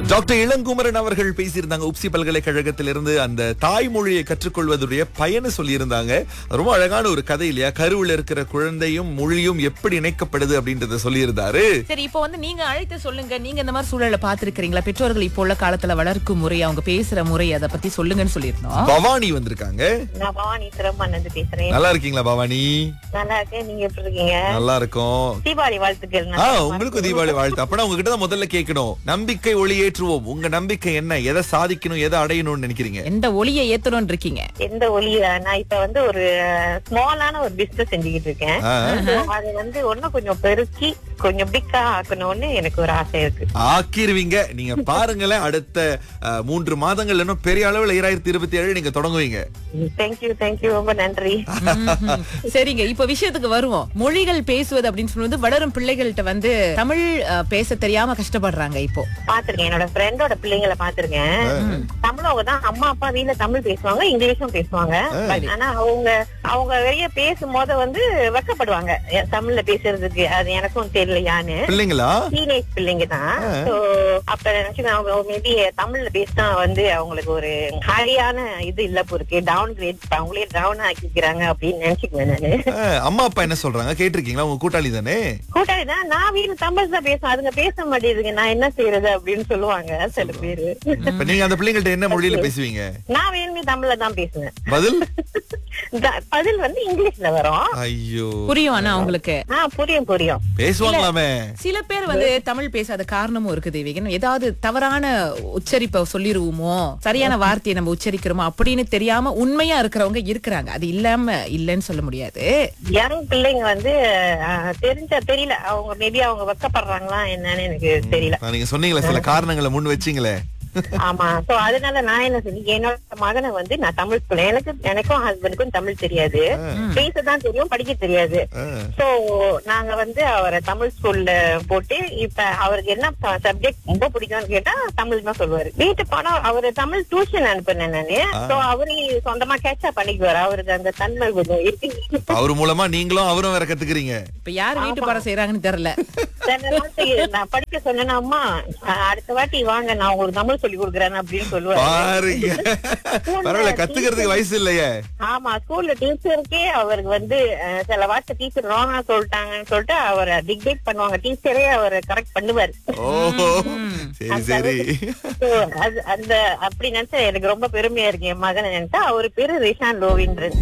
Doctor Ilangumaran அவர்கள் பேசியிருந்தாங்க உப்சி பல்கலைக்கழகத்திலிருந்து அந்த தாய்மொழியை கற்றுக்கொள்வதுடைய பயனை சொல்லியிருந்தாங்க ரொம்ப அழகான ஒரு கதை இல்லையா கருவில் இருக்கிற குழந்தையும் மொழியும் எப்படி இணைக்கப்படுது அப்படின்றத சொல்லியிருந்தாரு சரி இப்போ வந்து நீங்க அழைத்து சொல்லுங்க நீங்க இந்த மாதிரி சூழலை பார்த்திருக்கிறீங்களா பெற்றோர்கள் இப்போ உள்ள காலத்துல வளர்க்கும் முறை அவங்க பேசுற முறை அதை பத்தி சொல்லுங்கன்னு சொல்லியிருந்தோம் பவானி வந்திருக்காங்க நான் பவானி சிரமன் வந்து பேசுறேன் நல்லா இருக்கீங்களா பவானி நல்லா இருக்கேன் நீங்க எப்படி இருக்கீங்க நல்லா இருக்கும் தீபாவளி வாழ்த்துக்கள் ஆ உங்களுக்கும் தீபாவளி வாழ்த்து அப்பனா உங்ககிட்ட தான் முதல்ல கேட்கணும் நம்பிக்கை ஒளி ஏற்றுவோம் உங்க நம்பிக்கை என்ன எதை சாதிக்கணும் எதை அடையணும்னு நினைக்கிறீங்க எந்த ஒளியை ஏத்தணும்னு இருக்கீங்க எந்த ஒளிய நான் இப்ப வந்து ஒரு ஸ்மாலான ஒரு பிசினஸ் செஞ்சுக்கிட்டு இருக்கேன் ஆ. So, அது வந்து ஒன்னும் கொஞ்சம் பெருக்கி கொஞ்சம் பிக்கா ஆக்கணும்னு எனக்கு ஒரு ஆசை இருக்கு ஆக்கிருவீங்க நீங்க பாருங்களேன் அடுத்த அஹ், மூன்று மாதங்கள் இன்னும் பெரிய அளவுல ஈராயிரத்தி இருபத்தி ஏழு நீங்க தொடங்குவீங்க தேங்க்யூ தேங்க்யூ ரொம்ப நன்றி ம்ஹும். சரிங்க இப்ப விஷயத்துக்கு வருவோம் மொழிகள் பேசுவது அப்படின்னு சொல்லுவது வளரும் பிள்ளைகள்கிட்ட வந்து தமிழ் அஹ், பேச தெரியாம கஷ்டப்படுறாங்க இப்போ பாத்திருக்கேன் என்னோட ஃப்ரெண்டோட பிள்ளைங்களை பாத்திருக்கேன் தமிழவங்க தான் அம்மா அப்பா வீட்ல தமிழ் பேசுவாங்க இங்கிலீஷும் பேசுவாங்க But ஆனா அவங்க அவங்க வெளிய பேசும்போது வந்து வெக்கப்படுவாங்க எ- தமிழ்ல பேசுறதுக்கு அது எனக்கும் தெரியலையான்னு பிள்ளைங்களா டீனேஜ் பிள்ளைங்க தான் So, அப்ப நினைச்சு அவங்க மேபி தமிழ்ல பேசினா வந்து அவங்களுக்கு ஒரு ஹையான இது இல்ல போருக்கு டவுன் கிரேட் அவங்களே டவுன் ஆக்கிக்கிறாங்க அப்படின்னு நினைச்சுக்குவேன் நானு அஹ், அம்மா அப்பா என்ன சொல்றாங்க கேட்டிருக்கீங்களா உங்க கூட்டாளி தானே கூட்டாளி தான் நான் வீடு தமிழ் தான் பேசுவேன் அதுங்க பேச மாட்டேங்குதுங்க நான் என்ன செய்யறது அப்படின்னு சொல்லுவாங்க சில பேரு இப்ப நீங்க அந்த பிள்ளைங்கள்ட்ட என்ன மொழியில பேசுவீங்க நான் வேணுமே தமிழ்ல தான் பேசுவேன் பதில் த- பதில் வந்து இங்கிலீஷ்ல வரும் ஐயோ புரியும் ஆனா அவங்களுக்கு ஆ புரியும் புரியும் பேசுவாங்களாமே சில பேர் வந்து தமிழ் பேசாத காரணமும் இருக்குது தேவிகன் ஏதாவது தவறான உச்சரிப்பை சொல்லிருவோமோ சரியான வார்த்தையை நம்ம உச்சரிக்கிறோமோ அப்படின்னு தெரியாம உண்மையா இருக்கிறவங்க இருக்கிறாங்க அது இல்லாம இல்லைன்னு சொல்ல முடியாது யங் பிள்ளைங்க வந்து ஆ, தெரிஞ்ச தெரியல அவங்க மேபி அவங்க வெக்கப்படுறாங்களா என்னன்னு எனக்கு தெரியல நான் நீங்க சொன்னீங்களே சில காரணங்களை முன் வச்சீங்களே ஆமா சோ அதனால நான் என்ன சொல்லி என்னோட மகனை வந்து நான் தமிழ் ஸ்கூல் எனக்கு எனக்கும் ஹஸ்பண்டுக்கும் தமிழ் தெரியாது பேசதான் தெரியும் படிக்க தெரியாது அஹ், சோ நாங்க வந்து அவரை தமிழ் ஸ்கூல்ல போட்டு இப்ப அவருக்கு என்ன சப்ஜெக்ட் ரொம்ப பிடிக்கும்னு கேட்டா தமிழ் தான் சொல்லுவாரு வீட்டு பணம் அவரு தமிழ் டியூஷன் அனுப்புனேன் நானு சோ அவரு சொந்தமா கேட்சா பண்ணிக்குவாரு அவருக்கு அந்த தன்மை கொஞ்சம் இருக்கு அவர் மூலமா நீங்களும் அவரும் வேற கத்துக்கிறீங்க இப்ப யார் வீட்டு பாடம் செய்யறாங்கன்னு தெரியல சில நேரத்துக்கு நான் படிக்க சொன்னேன்னா அம்மா அஹ் அடுத்த வாட்டி வாங்க நான் உங்களுக்கு தமிழ் சொல்லி கொடுக்குறேன் அப்படின்னு சொல்லுவாரு பாருங்க பரவாயில்ல கத்துக்கிறதுக்கு வயசு இல்லையே ஆமா ஸ்கூல்ல டீச்சருக்கே அவருக்கு வந்து அஹ், சில வார்த்தை டீச்சர் ராங்கா சொல்லிட்டாங்கன்னு சொல்லிட்டு அவரை டிக்டேட் பண்ணுவாங்க டீச்சரே அவரை கரெக்ட் பண்ணுவாரு ஓஹோ சரி சரி So, அது அந்த அப்படி நினைச்சா எனக்கு ரொம்ப பெருமையா இருக்கு என் மகனை நினைச்சா அவரு பேரு ரிஷான் லோவின்றது